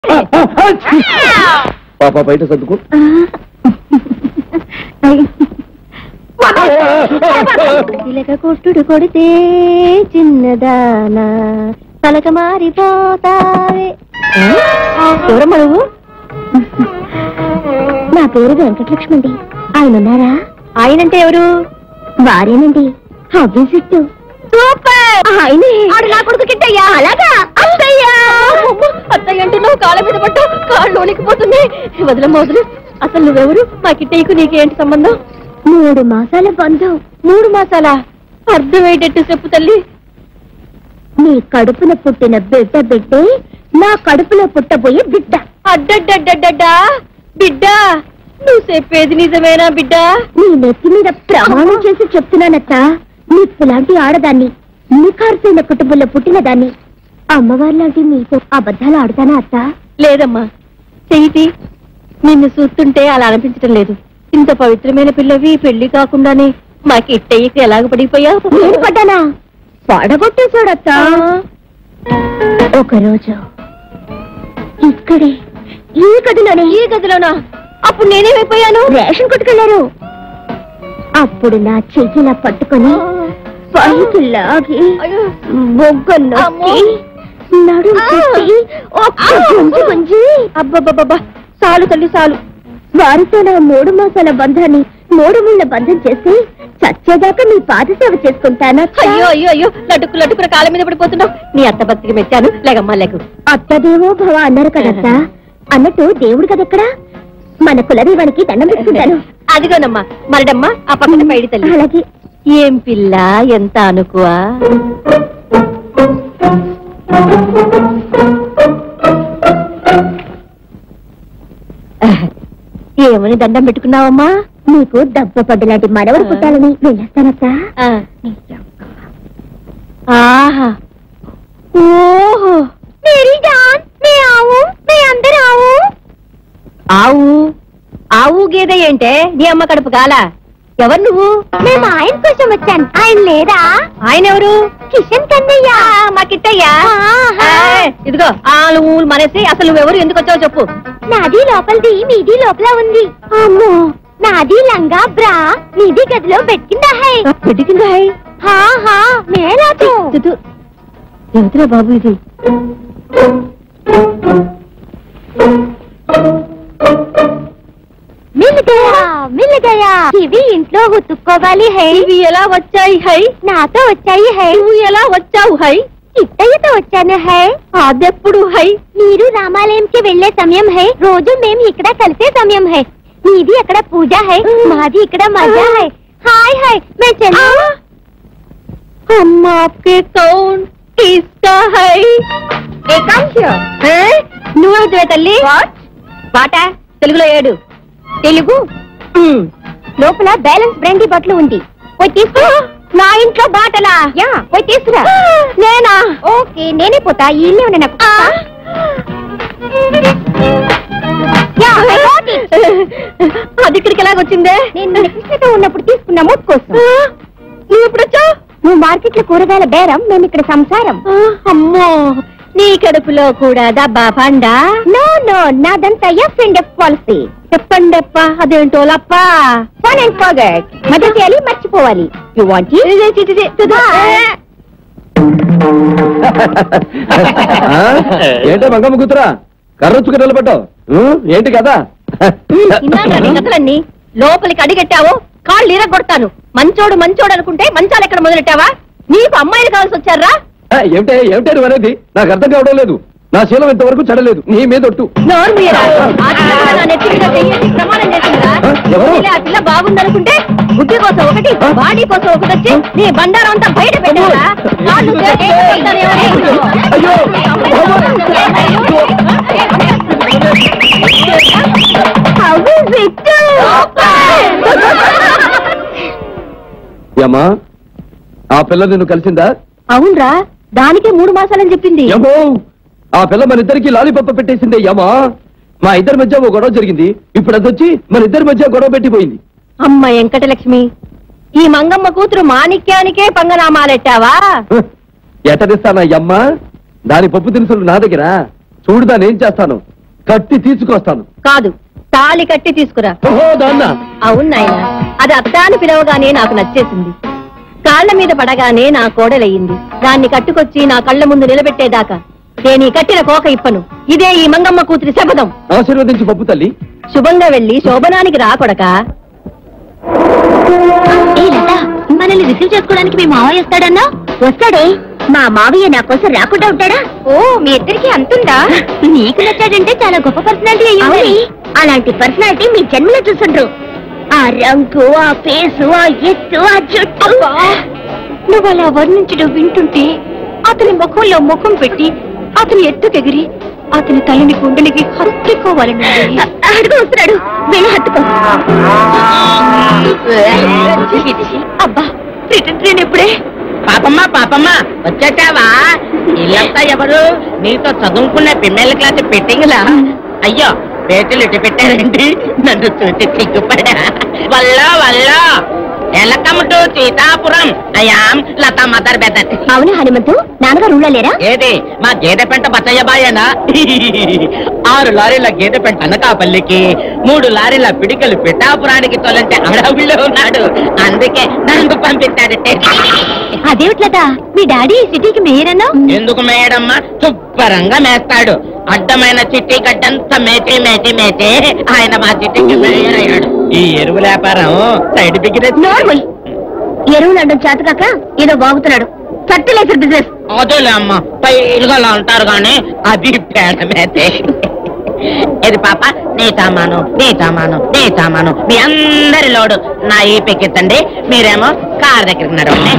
పాప బయట సర్దుకో చిలక కొట్టుడు కొడితే చిన్నదానా పలక మారిపోతావే ఎవరమ్మా నువ్వు నా పేరు వెంకటలక్ష్మి అండి ఆయన ఉన్నారా ఆయనంటే ఎవరు వారేనండి హవ్య సిట్టు సూపర్ ఆయనే ఆడు నా కొడుకు కిట్టయ్యా అలాగా అత్తయ్యా అత్తయ్య అంటే నువ్వు కాళ్ళ మీద పట్టు కాళ్ళు వణికిపోతుంది వదలమ్మ వదులు అసలు నువ్వెవరు మా కిట్టయ్యకు నీకేంటి సంబంధం మూడు మాసాల బంధం మూడు మాసాలా అర్థమయ్యేటట్టు చెప్పు తల్లి నీ కడుపున పుట్టిన బిడ్డ బిడ్డే నా కడుపులో పుట్టబోయే బిడ్డ అడ్డడ్డడ్డడ్డా బిడ్డ నువ్వు చెప్పేది నిజమేనా బిడ్డ నీ నెత్తి మీద ప్రమాణం చేసి చెప్తున్నానత్త నీకు లాంటి ఆడదాన్ని నిఖార్సైన కుటుంబంలో పుట్టిన దాన్ని అమ్మవారి లాంటి నీతో అబద్ధాలు ఆడతానా అత్త లేదమ్మా చెయ్యి నిన్ను చూస్తుంటే అలా అనిపించడం లేదు ఇంత పవిత్రమైన పిల్లవి పెళ్లి కాకుండానే మాకి ఇట్టయ్యకి ఎలాగ పడిపోయావు నేను పడ్డానా పడగొట్టేశాడత్తా ఒకరోజు ఇక్కడే ఈ గదిలోనే ఈ గదిలోనా అప్పుడు నేనేమైపోయాను రేషన్ కొట్టుకెళ్లారు అప్పుడు నా చెయ్యిలా పట్టుకొని పైకి లాగి బొగ్గ నొక్కి నడుం చుట్టి ఒక్క గుంజి గుంజి అబ్బబ్బబ్బబ్బా చాలు తల్లి చాలు వారితో నా మూడు మాసాల బంధాన్ని మూడు ముళ్ళ బంధం చేసి చచ్చేదాకా నీ పాదసేవ చేసుకుంటానా అయ్యో అయ్యో అయ్యో లటుకు లటుకున కాళ్ళ మీద పడిపోతున్నావు నీ అత్త బతికి మెచ్చాను లేకమ్మా లేకు అత్తదేవో భవ అన్నారు కదత్తా అన్నట్టు దేవుడు కదెక్కడా మన కులదైవానికి దండం పెట్టుకుంటాను అదిగోనమ్మా మరడమ్మా ఆ పక్కన పైడి తల్లి అలాగే ఏం పిల్ల ఎంత అనుకువా ఏమని దండం పెట్టుకున్నావమ్మా నీకు దెబ్బ పడ్డలాంటి మనవడు పుట్టాలని వెళ్ళేస్తానత్తా ఆహా ఓహో మేరీ జాన్ మే ఆవు మే అందరు ఆవు ఆవు ఆవు గేదె ఏంటే నీ అమ్మ కడుపు కాల ఎవరు నువ్వు మేము ఆయన కోసం వచ్చాను ఆయన లేరా ఆయన ఎవరు కిషన్ కన్నయ్య మా కిట్టయ్య ఏయ్, ఇదిగో ఆలు ఊలు మనేసి అసలు నువ్వెవరు ఎందుకు వచ్చావో చెప్పు నాది లోపలిది మీది లోపల ఉంది అమ్మో నాది లంగా బ్రా మీది గదిలో బెట్టిందా హై బెట్టిందా హై హా హా మేలాతో ఎవతురా బాబు ఇది మిల్గయా మిల్గయా ఇవి ఇంట్లో ఉతుక్కోవాలి హై ఇవి ఎలా వచ్చాయి హై నాతో వచ్చాయి హై నువ్వు ఎలా వచ్చావు హై కిట్టయ్యతో వచ్చాను హై అదెప్పుడు హై మీరు రామాలయంకి వెళ్లే సమయం హై రోజు మేము ఇక్కడ కలిసే సమయం హై మీది అక్కడ పూజ హై మాది ఇక్కడ మజా హై హాయ్ హాయ్ मैं चलूं हम आपके कौन किसका है ఏకాంక్ష నువ్వు తల్లి బాట తెలుగులో ఏడు తెలుగు మ్మ్. లోపల బ్యాలెన్స్ బ్రాండీ బట్టలు ఉంది పోయి తీసుకురా నా ఇంట్లో బాటలా యా పోయి తీసుకురా నేనా ఓకే నేనే పోతా ఈ ఇల్లే ఉన్నా నాకు యా, I got it. అది ఇక్కడికి ఎలాగొచ్చిందే నేను కృష్ణతో ఉన్నప్పుడు తీసుకున్న మూట్ కోసం నువ్వు ఎప్పుడు వచ్చావు నువ్వు మార్కెట్ లో కూరగాయల బేరం మేము ఇక్కడ సంసారం అమ్మో నీ కడుపులో కూడా దబ్బా పండా నో నో నాదంతా ఎఫ్ అండ్ ఎఫ్ పాలసీ చెప్పండప్ప అదేంటో లప్ప ఫన్ అండ్ ఫర్గెట్ మదర్ చేయాలి మర్చిపోవాలి యు వాంట్ ఆ? ఏంటే మంగమ్మ కూతురా కర్రొచ్చుకు నిలబడ్డావు ఉం? ఏంటి కదా కథలన్నీ లోపలికి అడిగెట్టావు కాళ్ళు ఇరగొడతాను మంచోడు మంచోడు అనుకుంటే మంచాలు ఎక్కడ మొదలెట్టావా నీకు అమ్మాయిలు కావాల్సి వచ్చారా ఆ, ఏమిటే ఏమిటే నువ్వు అనేది నాకు అర్థం కావడం లేదు నా శీలం ఇంతవరకు చెడలేదు నీ మీద ఒట్టు నోరు మీరా? ఆ పిల్ల నా నెత్తి మీద చెయ్యేసి ప్రమాణం చేసిందా? ఎవరు? ఇలా ఆ పిల్ల బాగుందనుకుంటే బుద్ధి కోసం ఒకటి బాడీ కోసం ఒకటి వచ్చి నీ బండారం అంతా బయట పెట్టారా కాళ్ళు చేసి కొడతానేమో. అయ్యో! How is it? ఏమ్మా ఆ పిల్ల నిన్ను కలిసిందా అవునరా దానికే మూడు మాసాలని చెప్పింది ఏమో ఆ పిల్ల మన ఇద్దరికి లాలిపప్ప పెట్టేసిందే యమా మా ఇద్దరి మధ్య ఓ గొడవ జరిగింది ఇప్పుడు అదొచ్చి మన ఇద్దరి మధ్య గొడవ పెట్టిపోయింది అమ్మ వెంకటలక్ష్మి ఈ మంగమ్మ కూతురు మాణిక్యానికే పంగనామాలెట్టావా ఎట్టదిస్తానా యమ్మ దాని పప్పు దినుసులు నా దగ్గర చూడు దాని ఏం చేస్తాను కట్టి తీసుకొస్తాను కాదు తాళి కట్టి తీసుకురా ఓహో దాన్న అవును నాయన అది అత్త అని పిలవగానే నాకు నచ్చేసింది కాళ్ళ మీద పడగానే నా కోడలయ్యింది దాన్ని కట్టుకొచ్చి నా కళ్ళ ముందు నిలబెట్టేదాకా నేను ఈ కట్టిన కోక ఇప్పను ఇదే ఈ మంగమ్మ కూతురి శపథం ఆశీర్వదించి పప్పు తల్లి శుభంగా వెళ్లి శోభనానికి రాకొడక మనల్ని రిసీవ్ చేసుకోవడానికి మీ మావయ్య వస్తాడన్నా వస్తాడే మా మావయ్య నా కోసం రాకుండా ఉంటాడా ఓ మీ ఇద్దరికి అంతుందా నీకు నచ్చాడంటే చాలా గొప్ప పర్సనాలిటీ అయ్యి అలాంటి పర్సనాలిటీ మీ జన్మలో చూసుండ్రు ఆ రంగు ఆ ఫేసు ఆ ఎత్తు ఆ జుట్టు నువ్వు అలా వర్ణించడం వింటుంటే అతని ముఖంలో ముఖం పెట్టి అతని ఎత్తుకెగిరి అతని తలని గుండెలకి హత్తుకోవాలని అడుగు వస్తున్నాడు వెళ్ళి హత్తుకో అబ్బా రిటర్న్ ట్రైన్ ఎప్పుడే పాపమ్మ పాపమ్మ వచ్చేసావా ఇల్లంతా ఎవరు నీతో చదువుకునే పిల్లల క్లాస్ పెట్టింగ్లా అయ్యో పేటలు ఇటు పెట్టారండి నన్ను చూసి సిగ్గుపడా వల్ల వల్ల welcome to Sitapuram I'm Latha mother బెదర్ అవును హనుమంతు నాన్నగారు ఊళ్ళో లేరా ఏది మా గేదె పెంట బచ్చయ్య బాయేనా ఆరు లారీల గేదె పెంట అనకాపల్లికి మూడు లారీల పిడికలు పిఠాపురానికి తొలంటే అడవుల్లో ఉన్నాడు అందుకే నన్ను పంపించాడటే అదేమిట్లట మీ డాడీ సిటీకి మేయరన్నా ఎందుకు మేయడమ్మా శుభ్రంగా మేస్తాడు అడ్డమైన చిట్టి గడ్డంతా మేచి మేచి మేచి ఆయన మా చిట్టికి మేయర్ అయ్యాడు ఈ ఎరువు వ్యాపారం సైడ్ బిగినెస్ నోర్మోయ్ ఎరువులు అండం చేతకాక ఏదో బాగుతున్నాడు ఫర్టిలైజర్ బిజినెస్ అదేలే అమ్మ పైలుగా అలా అంటారు కానీ అది పేడ మేతే ఇది పాప నీ సామాను నీ సామాను నీ సామాను మీ అందరి లోడు నా ఈ పెక్కించండి మీరేమో కార్ దగ్గరికి నడవండి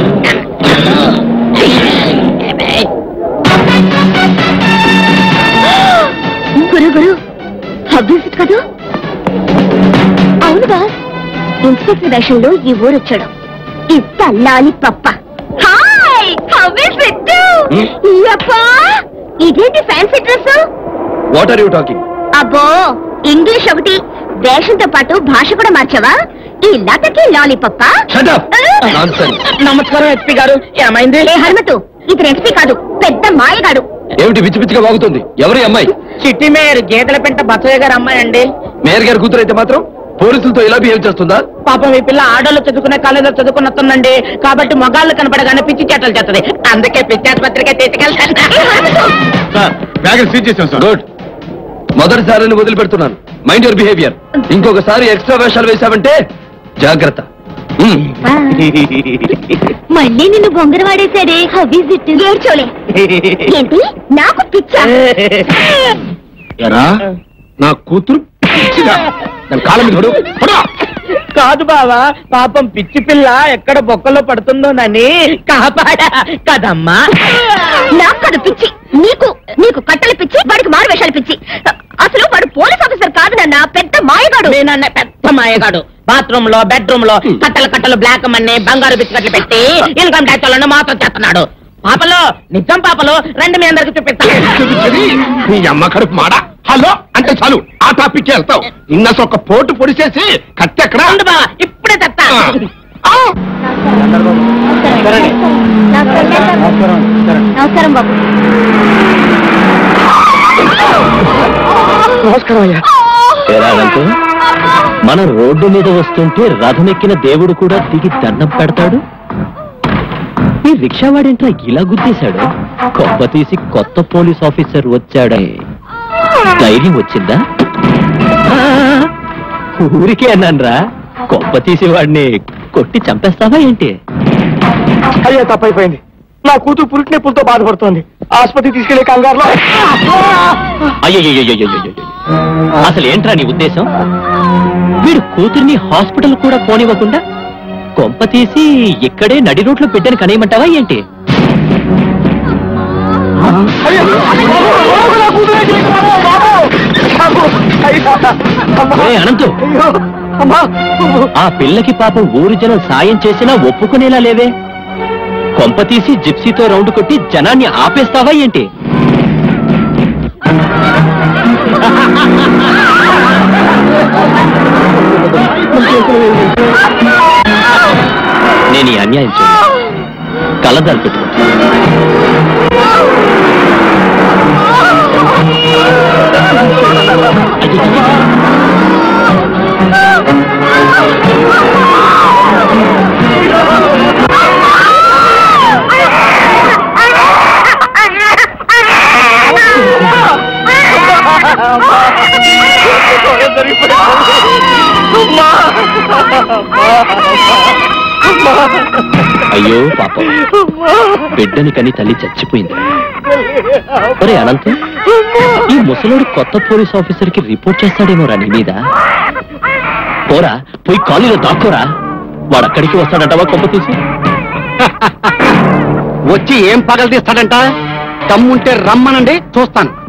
గురు గురు హబ్బిసిట్ కదూ అవును బాస్ ఇన్స్పెక్టర్ వేషంలో ఈ ఊరు వచ్చాడు ఇత్త లాలి పప్ప హాయ్ హబ్బిసిట్ Hmm? యప్పా ఇదేంటి fancy dress what are you talking అబ్బో ఇంగ్లీష్ ఒకటి వేషంతో పాటు భాష కూడా మార్చావా ఈ లతకి లాలీపప్ప నమస్కారం ఎస్పీ గారు ఏమైంది ఏ హనుమతు ఇతను ఎస్పీ కాదు పెద్ద మాయగాడు ఏమిటి పిచ్చి పిచ్చిగా వాగుతుంది ఎవరి అమ్మాయి చిట్టి మేయర్ గేదెల పెంట బచ్చయ్య గారు అమ్మాయి అండి మేయర్ గారి కూతురు అయితే మాత్రం పోలీసులతో ఇలా బిహేవ్ చేస్తుందా పాపం ఈ పిల్ల ఆడోళ్ళు చదువుకునే కాలేజీలో చదువుకున్నట్టుందండి కాబట్టి మగాళ్ళు కనపడగానే పిచ్చి చేటలు చేస్తుంది అందుకే పిచ్చి ఆసుపత్రికి తీసుకెళ్తాను బ్యాగ్ సీజ్ చేసాం సార్ గుడ్ మొదటిసారిని వదిలిపెడుతున్నాను మైండ్ యువర్ బిహేవియర్ ఇంకొకసారి ఎక్స్ట్రా వేషాలు వేశావంటే జాగ్రత్త Hmm. మళ్ళీ నిన్ను బొంగర వాడేశాడే హబీజిట్ ఏడ్చోలే ఏంటి నాకు పిచ్చా ఎరా నా కూతురు పిచ్చిదా దాని కాళ్ళ మీద పడు పడు. కాదు బావా పాపం పిచ్చి పిల్ల ఎక్కడ బొక్కలో పడుతుందోనని కాపాడా కదమ్మా నాకు కాదు పిచ్చి నీకు నీకు కట్టెలు పిచ్చి వాడికి మారు వేషాలు పిచ్చి అసలు వాడు పోలీస్ ఆఫీసర్ కాదు నాన్న పెద్ద మాయగాడు నేనన్న పెద్ద మాయగాడు బాత్రూమ్ లో బెడ్రూమ్ లో కట్టలు కట్టలు బ్లాక్ మన్ని బంగారు బిస్కెట్లు పెట్టి ఇన్కమ్ ట్యాక్స్ వాళ్ళని మాత్రం చేస్తున్నాడు పాపలు నిజం పాపలు రెండు మీ అందరికి చూపిస్తాను చెవి చెవి. నీ అమ్మ కడుపు మాడ హలో అంటే చాలు ఆ టాపిక్ వెళ్తావు ఇన్న ఒక పోటు పొడిచేసి కత్తెక్కడా ఉండు బావా ఇప్పుడే తెస్తా ఆ. నమస్కారం బాబు నమస్కారం అయ్యా మన రోడ్డు మీద వస్తుంటే రథమెక్కిన దేవుడు కూడా దిగి దండం పెడతాడు ఈ రిక్షావాడేంట్రా ఇలా గుద్దేశాడు కొబ్బ తీసి కొత్త పోలీస్ ఆఫీసర్ వచ్చాడని ధైర్యం వచ్చిందా ఊరికే అన్నాన్రా కొబ్బ తీసి వాడిని కొట్టి చంపేస్తావా ఏంటి అయ్యా తప్పైపోయింది నా కూతురు పురిటి నొప్పులతో బాధపడుతోంది ఆసుపత్రికి తీసుకెళ్లే కంగారులో అయ్యయ్యయ్యయ్యయ్యయ్యయ్య. అసలు ఏంట్రా నీ ఉద్దేశం వీడు కూతుర్ని హాస్పిటల్ కూడా పోనివ్వకుండా కొంప తీసి ఇక్కడే నడి రోడ్లో బిడ్డని కనేయమంటావా ఏంటి ఏ అనంతు ఆ పిల్లకి పాపం ఊరు జనం సాయం చేసినా ఒప్పుకునేలా లేవే కొంప తీసి జిప్సీతో రౌండ్ కొట్టి జనాన్ని ఆపేస్తావా ఏంటి నేను ఈ అన్యాయం చేయను కలదాలు పెట్టుకో అయ్యో పాపం బిడ్డని కని తల్లి చచ్చిపోయింది ఒరే అనంత్ ఈ ముసలోడు కొత్త పోలీస్ ఆఫీసర్ కి రిపోర్ట్ చేస్తాడేమో రా నీ మీద పోరా పోయి కాలనీలో దాక్కోరా వాడు అక్కడికి వస్తాడంటావా కొంప తీసి వచ్చి ఏం పగలు తీస్తాడంట దమ్ముంటే రమ్మనండి చూస్తాను